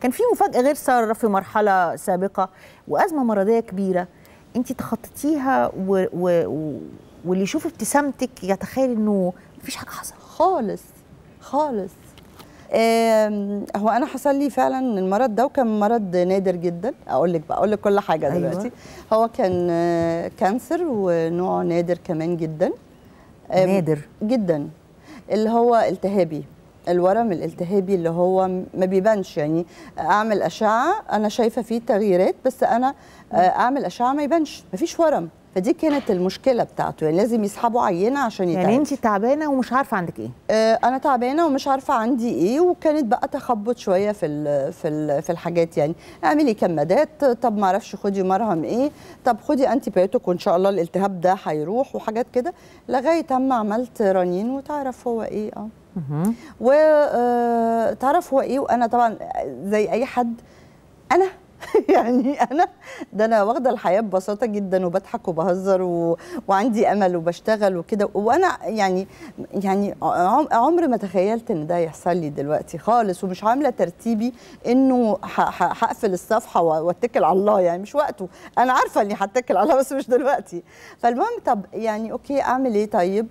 كان في مفاجاه غير ساره في مرحله سابقه وازمه مرضيه كبيره انت تخطيتيها و... و... و... واللي يشوف ابتسامتك يتخيل انه مفيش حاجه حصلت خالص خالص آم، هو انا حصل لي فعلا المرض ده وكان مرض نادر جدا اقول لك بقى اقول لك كل حاجه أيوة. دلوقتي هو كان آه، كانسر ونوع نادر كمان جدا آم، نادر جدا اللي هو التهابي الورم الالتهابي اللي هو م- ما بيبانش يعني اعمل اشعه انا شايفه فيه تغييرات بس انا آه، اعمل اشعه ما يبانش ما فيش ورم فدي كانت المشكله بتاعته يعني لازم يسحبوا عينه عشان يتعالج يعني انت تعبانه ومش عارفه عندك ايه آه، انا تعبانه ومش عارفه عندي ايه وكانت بقى تخبط شويه في ال في ال في الحاجات يعني اعملي كمادات طب ما اعرفش خدي مرهم ايه طب خدي انتي بايوتيك وان شاء الله الالتهاب ده هيروح وحاجات كده لغايه اما عملت رنين وتعرف هو ايه اه مهم. وتعرف هو ايه وانا طبعا زي اي حد انا يعني انا ده انا واخده الحياه ببساطه جدا وبضحك وبهزر و... وعندي امل وبشتغل وكده وانا يعني يعني عم... عمر ما تخيلت ان ده يحصل لي دلوقتي خالص ومش عامله ترتيبي انه ه... ه... هقفل الصفحه و- واتكل على الله يعني مش وقته انا عارفه اني هتكل على الله بس مش دلوقتي فالمهم طب يعني اوكي اعمل ايه طيب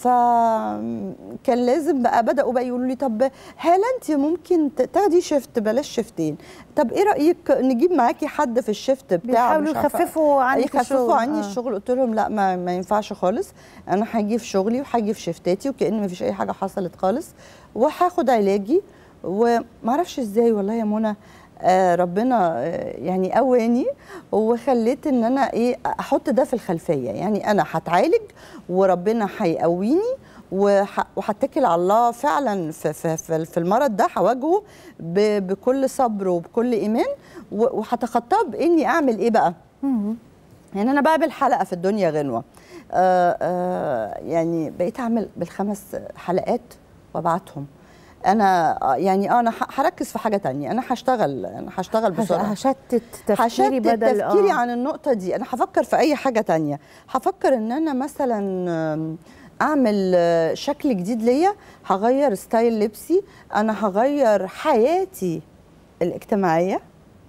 فكان لازم بقى بداوا بقى يقولوا لي طب هل انت ممكن ت- تاخدي شيفت بلاش شيفتين طب ايه رايك نجيب معاكي حد في الشيفت بتاعه بيحاولوا مش عارفة- يخففوا عنك يخففوا الشغل. عني آه. الشغل قلت لهم لا ما, ما ينفعش خالص انا هاجي في شغلي وهاجي في شيفتاتي وكأن ما فيش اي حاجه حصلت خالص وهاخد علاجي ومعرفش ازاي والله يا منى آه ربنا آه يعني قواني وخليت ان انا ايه احط ده في الخلفيه يعني انا هتعالج وربنا هيقويني وح- وهتكل على الله فعلا في, في, في, في المرض ده هواجهه ب- بكل صبر وبكل ايمان و- وهتخطاه باني اعمل ايه بقى؟ مهم. يعني انا بعمل حلقه في الدنيا غنوه آه آه يعني بقيت اعمل بالخمس حلقات وابعتهم انا آه، يعني آه انا ه- هركز في حاجه تانية انا هشتغل انا هشتغل هش- بسرعه هشتت تفكيري هشتت بدل تفكيري آه. عن النقطه دي انا هفكر في اي حاجه تانية هفكر ان انا مثلا آم، اعمل آه، شكل جديد ليا هغير ستايل لبسي انا هغير حياتي الاجتماعيه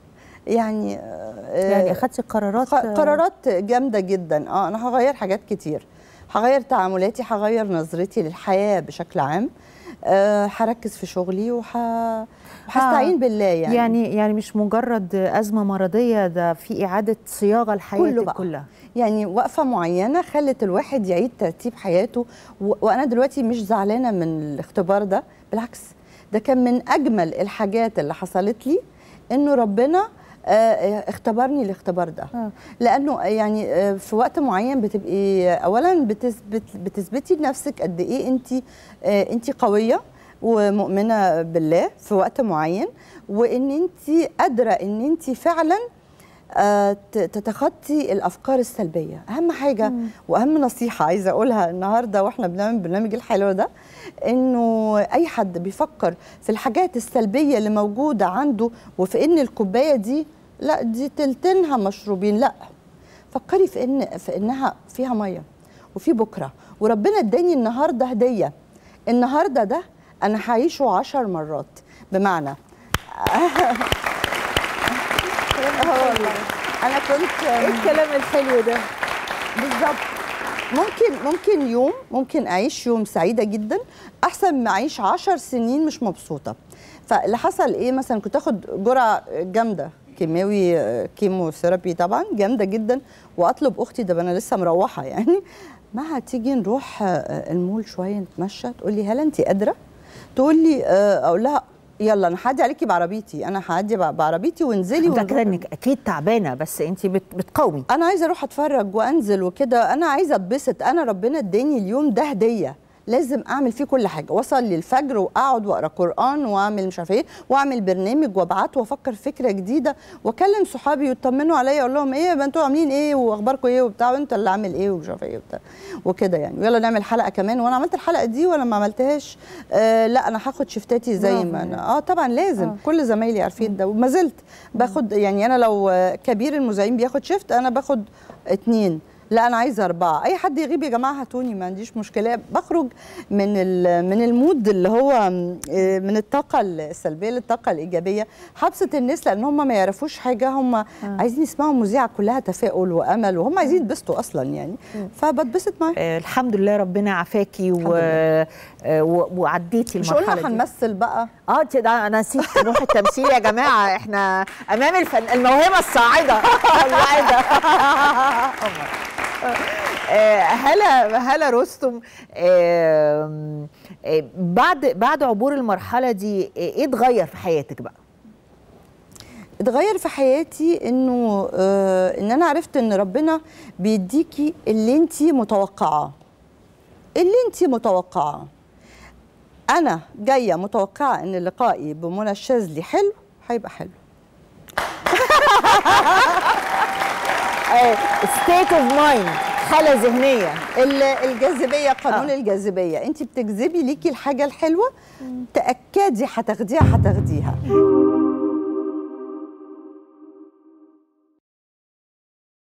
يعني آه، يعني اخدتي قرارات خ- قرارات جامده جدا اه انا هغير حاجات كتير هغير تعاملاتي هغير نظرتي للحياه بشكل عام آه، هركز في شغلي وح... وهستعين آه. بالله يعني يعني يعني مش مجرد ازمه مرضيه ده في اعاده صياغه لحياتك كله بقى. كلها يعني وقفه معينه خلت الواحد يعيد ترتيب حياته و... وانا دلوقتي مش زعلانه من الاختبار ده بالعكس ده كان من اجمل الحاجات اللي حصلت لي انه ربنا آه، آه، اختبرني الاختبار ده آه. لانه يعني آه، في وقت معين بتبقي اولا بتثبت بتثبتي لنفسك قد ايه انت انت قويه ومؤمنه بالله في وقت معين وان انت قادره ان انت فعلا آه، ت- تتخطي الافكار السلبيه اهم حاجه واهم نصيحه عايزه اقولها النهارده واحنا بنعمل برنامج الحلو ده انه اي حد بيفكر في الحاجات السلبيه اللي موجوده عنده وفي ان الكوبايه دي لا دي تلتينها مشروبين لا فكري في ان في انها فيها ميه وفي بكره وربنا اداني النهارده هديه النهارده ده انا هعيشه عشر مرات بمعنى اه والله انا كنت ايه الكلام الحلو ده بالظبط ممكن ممكن يوم ممكن اعيش يوم سعيده جدا احسن ما اعيش عشر سنين مش مبسوطه فاللي حصل ايه مثلا كنت اخد جرعه جامده كيماوي آه، كيمو ثيرابي طبعا جامده جدا واطلب اختي ده انا لسه مروحه يعني ما هتيجي نروح آه، المول شويه نتمشى تقول لي هل انت قادره تقول لي آه، اقول لها يلا انا هعدي عليكي بعربيتي انا هعدي بع- بعربيتي وانزلي متاكده ونروح انك اكيد تعبانه بس انت بت بتقاومي انا عايزه اروح اتفرج وانزل وكده انا عايزه اتبسط انا ربنا اداني اليوم ده هديه لازم اعمل فيه كل حاجه واصلي الفجر واقعد واقرا قران واعمل مش عارفه ايه واعمل برنامج وابعته وافكر فكره جديده واكلم صحابي يطمنوا عليا اقول لهم ايه يا انتوا عاملين ايه واخباركم ايه وبتاع وانت اللي عامل ايه ومش عارفه ايه وبتاع وكده يعني ويلا نعمل حلقه كمان وانا عملت الحلقه دي ولا ما عملتهاش آه لا انا هاخد شفتاتي زي برافو ما يعني. انا اه طبعا لازم آه. آه. كل زمايلي عارفين ده وما زلت باخد يعني انا لو آه، كبير المذيعين بياخد شيفت انا باخد اتنين لا انا عايزه اربعه اي حد يغيب يا جماعه هاتوني ما عنديش مشكله بخرج من ال- من المود اللي هو آه، من الطاقه السلبيه للطاقه الايجابيه حبسه الناس لان هم ما يعرفوش حاجه هم عايزين يسمعوا مذيعه كلها تفاؤل وامل وهم عايزين يتبسطوا اصلا يعني فبتبسط معاهم آه الحمد لله ربنا عافاكي و... الحمد لله. آه و... وعديتي مش المرحله قلنا دي هنمثل بقى اه ت- ده انا نسيت روح التمثيل يا جماعه احنا امام الفن الموهبه الصاعده الواعده آه، هلا هلا رستم آم، آه، بعد بعد عبور المرحله دي آه، ايه اتغير في حياتك بقى اتغير في حياتي انه آه ان انا عرفت ان ربنا بيديكي اللي انت متوقعاه اللي انت متوقعاه انا جايه متوقعه ان لقائي بمنى الشاذلي حلو هيبقى حلو ستيت اوف مايند حاله ذهنيه ال- الجاذبيه قانون آه. آه. الجاذبيه انت بتجذبي ليكي الحاجه الحلوه تاكدي هتاخديها هتاخديها